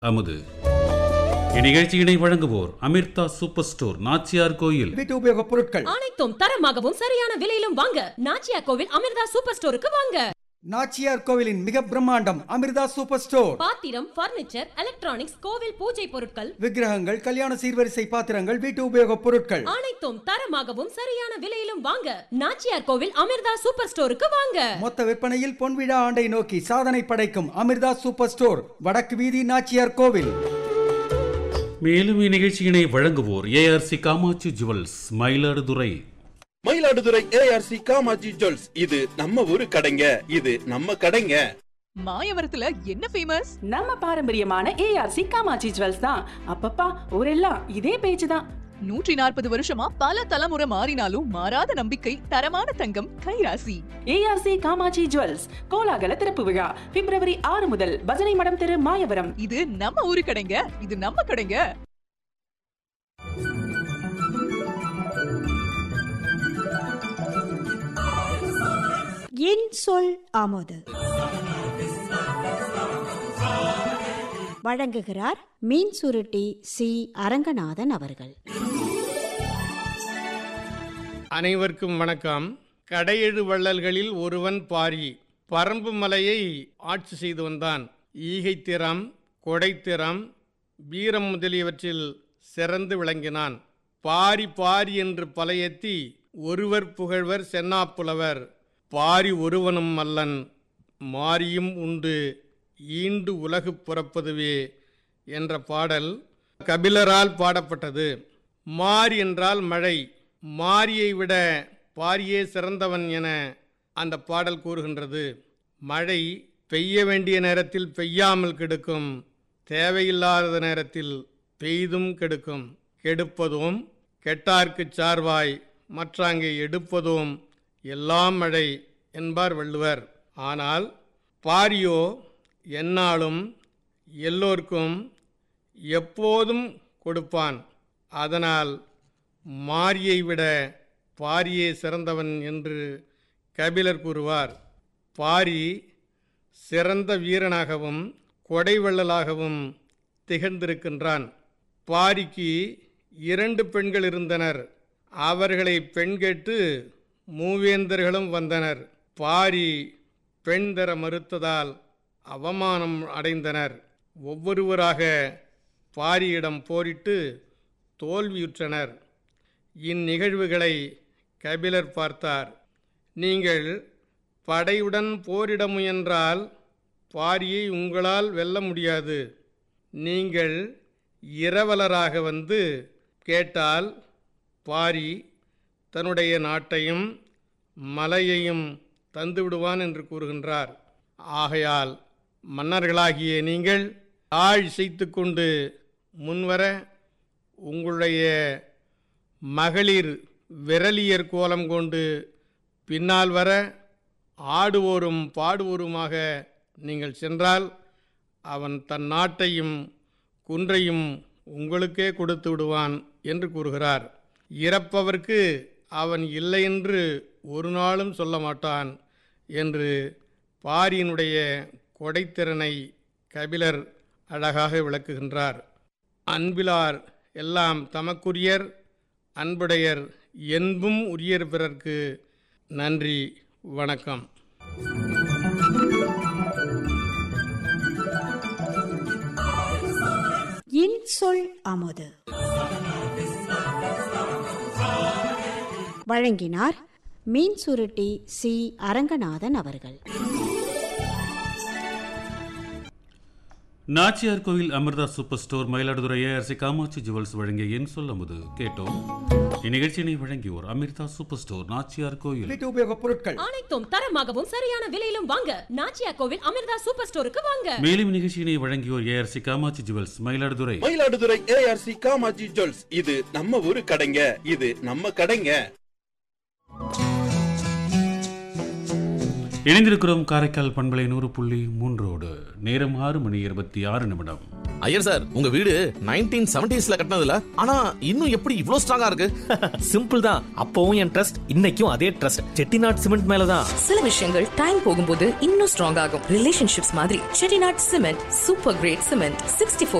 அமுது இந்நிகழ்ச்சியினை வழங்குவோர் அமிர்தா சூப்பர் ஸ்டோர் நாச்சியார் கோயில் வீட்டு உபயோகப் பொருட்கள் அனைத்தும் தரமாகவும் சரியான விலையிலும் வாங்க நாச்சியா கோவில் அமிர்தா சூப்பர் ஸ்டோருக்கு வாங்க நாச்சியார் கோவிலின் மிக பிரம்மாண்டம் அமிர்தா சூப்பர் ஸ்டோர் பாத்திரம் பர்னிச்சர் எலக்ட்ரானிக்ஸ் கோவில் பூஜை பொருட்கள் விக்கிரகங்கள் கல்யாண சீர்வரிசை பாத்திரங்கள் வீட்டு உபயோகப் பொருட்கள் அனைத்தும் தரமாகவும் சரியான விலையிலும் வாங்க நாச்சியார் கோவில் அமிர்தா சூப்பர் ஸ்டோருக்கு வாங்க மொத்த விற்பனையில் பொன்விழா ஆண்டை நோக்கி சாதனை படைக்கும் அமிர்தா சூப்பர் ஸ்டோர் வடக்கு வீதி நாச்சியார் கோவில் மேலும் இந்நிகழ்ச்சியினை வழங்குவோர் ARC Kamakshi jewels Mayiladuthurai Mayiladuthurai ARC Kamachi jewels இது நம்ம ஊரு கடைங்க இது நம்ம கடைங்க மாயவரத்துல என்ன ஃபேமஸ் நம்ம பாரம்பரியமான ஏஆர்சி காமாட்சி ஜுவல்ஸ் தான் அப்பப்பா ஊரெல்லாம் இதே பேச்சு தான் நூற்றி நாற்பது வருஷமா பல தலைமுறை மாறினாலும் மாறாத நம்பிக்கை தரமான தங்கம் கைராசி ஏஆர்சி காமாட்சி ஜுவல்ஸ் கோலாகல திறப்பு விழா பிப்ரவரி ஆறு முதல் பஜனை மடம் தெரு மாயவரம் இது நம்ம ஊரு கடைங்க இது நம்ம கடைங்க என் சொல் ஆமோது வழங்குகிறார் மீன் சுருட்டி சி அரங்கநாதன் அவர்கள் அனைவருக்கும் வணக்கம் கடையெழு வள்ளல்களில் ஒருவன் பாரி பரம்பு மலையை ஆட்சி செய்து வந்தான் ஈகைத்திறம் கொடைத்திறம் வீரம் முதலியவற்றில் சிறந்து விளங்கினான் பாரி பாரி என்று பலையெத்தி ஒருவர் புகழ்வர் சென்னாப்புலவர் பாரி ஒருவனும் அல்லன் மாரியும் உண்டு ஈண்டு உலகு புறப்பதுவே என்ற பாடல் கபிலரால் பாடப்பட்டது மாரி என்றால் மழை மாரியை விட பாரியே சிறந்தவன் என அந்த பாடல் கூறுகின்றது மழை பெய்ய வேண்டிய நேரத்தில் பெய்யாமல் கெடுக்கும் தேவையில்லாத நேரத்தில் பெய்தும் கெடுக்கும் கெடுப்பதும் கெட்டார்க்குச் சார்வாய் மற்றாங்கே எடுப்பதும் எல்லாம் மழை என்பார் வள்ளுவர் ஆனால் பாரியோ எந்நாளும் எல்லோர்க்கும் எப்போதும் கொடுப்பான் அதனால் மாரியை விட பாரியே சிறந்தவன் என்று கபிலர் கூறுவார் பாரி சிறந்த வீரனாகவும் கொடைவள்ளலாகவும் திகழ்ந்திருக்கின்றான் பாரிக்கு இரண்டு பெண்கள் இருந்தனர் அவர்களை பெண் கேட்டு மூவேந்தர்களும் வந்தனர் பாரி பெண் தர மறுத்ததால் அவமானம் அடைந்தனர் ஒவ்வொருவராக பாரியிடம் போரிட்டு தோல்வியுற்றனர் இந்நிகழ்வுகளை கபிலர் பார்த்தார் நீங்கள் படையுடன் போரிட முயன்றால் பாரியை உங்களால் வெல்ல முடியாது நீங்கள் இரவலராக வந்து கேட்டால் பாரி தன்னுடைய நாட்டையும் மலையையும் தந்துவிடுவான் என்று கூறுகின்றார் ஆகையால் மன்னர்களாகிய நீங்கள் ஆள் செய்து கொண்டு முன்வர உங்களுடைய மகளிர் விரலியர் கோலம் கொண்டு பின்னால் வர ஆடுவோரும் பாடுவோருமாக நீங்கள் சென்றால் அவன் தன் நாட்டையும் குன்றையும் உங்களுக்கே கொடுத்து விடுவான் என்று கூறுகிறார் இறப்பவர்க்கு அவன் இல்லை என்று ஒரு நாளும் சொல்ல மாட்டான் என்று பாரியினுடைய கொடைத்திறனை கபிலர் அழகாக விளக்குகின்றார் அன்பிலார் எல்லாம் தமக்குரியர் அன்புடையர் என்பும் உரியர் பிறர்க்கு நன்றி வணக்கம் என் சொல் ஆமோது வழங்கினார் மீன் சுருட்டி சி அரங்கநாதன் அவர்கள் நாச்சியார் கோயில் Amritha super store Mayiladuthurai ARC Kamakshi jewels வழங்கிய என் சொல் அமுது கேட்டோம் இந்நிகழ்ச்சியினை வழங்கியோர் அமிர்தா சூப்பர் ஸ்டோர் நாச்சியார் கோயில் வீட்டு உபயோகப் பொருட்கள் அனைத்தும் தரமாகவும் சரியான விலையிலும் வாங்க நாச்சியா கோவில் அமிர்தா சூப்பர் ஸ்டோருக்கு வாங்க மேலும் இந்நிகழ்ச்சியினை வழங்கியோர் ARC Kamakshi jewels Mayiladuthurai Mayiladuthurai ARC Kamachi jewels இது நம்ம ஊரு கடைங்க இது நம்ம கடைங்க இணைந்திருக்கிறோம் காரைக்கால் பண்பலை நூறு புள்ளி மூன்றோடு நேரம் ஆறு மணி இருபத்தி ஆறு நிமிடம் ஐயர் சார் உங்க வீடு நைன்டீன் செவன்டிஸ்ல கட்டினதுல ஆனா இன்னும் எப்படி இவ்ளோ ஸ்ட்ராங்கா இருக்கு சிம்பிள் தான் அப்பவும் என் ட்ரஸ்ட் இன்னைக்கும் அதே ட்ரஸ்ட் செட்டிநாட் சிமெண்ட் மேலதான் சில விஷயங்கள் டைம் போகும்போது இன்னும் ஸ்ட்ராங் ஆகும் ரிலேஷன்ஷிப்ஸ் மாதிரி Chettinad cement super grade cement sixty